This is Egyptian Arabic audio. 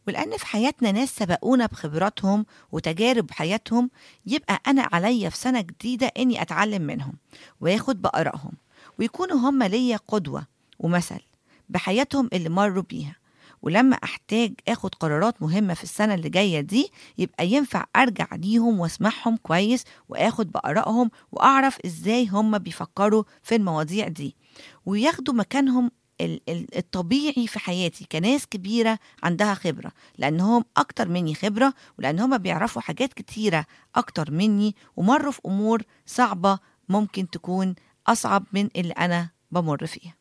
ولأن في حياتنا ناس سبقونا بخبراتهم وتجارب حياتهم يبقى أنا عليا في سنة جديدة إني أتعلم منهم وآخد بآرائهم ويكونوا هم ليا قدوة ومثل بحياتهم اللي مروا بيها ولما أحتاج آخد قرارات مهمة في السنة اللي جاية دي يبقى ينفع أرجع ليهم وأسمعهم كويس وآخد بآرائهم وأعرف إزاي هم بيفكروا في المواضيع دي وياخدوا مكانهم ال- ال- الطبيعي في حياتي كناس كبيرة عندها خبرة لأنهم أكتر مني خبرة ولأن هم بيعرفوا حاجات كتيرة أكتر مني ومروا في أمور صعبة ممكن تكون أصعب من اللي أنا بمر فيها